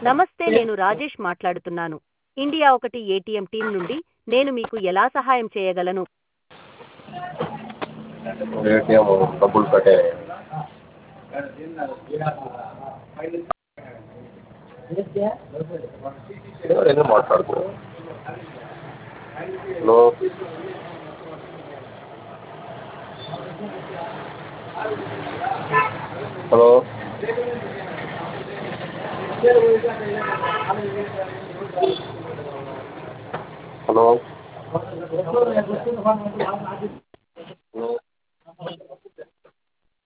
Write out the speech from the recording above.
నమస్తే నేను రాజేష్ మాట్లాడుతున్నాను ఇండియా ఒకటి ఏటీఎం టీం నుండి నేను మీకు ఎలా సహాయం చేయగలను ఏటీఎం డబ్బులు కట్టే ఎందుకు మాట్లాడుతున్నావు హలో హలో హలో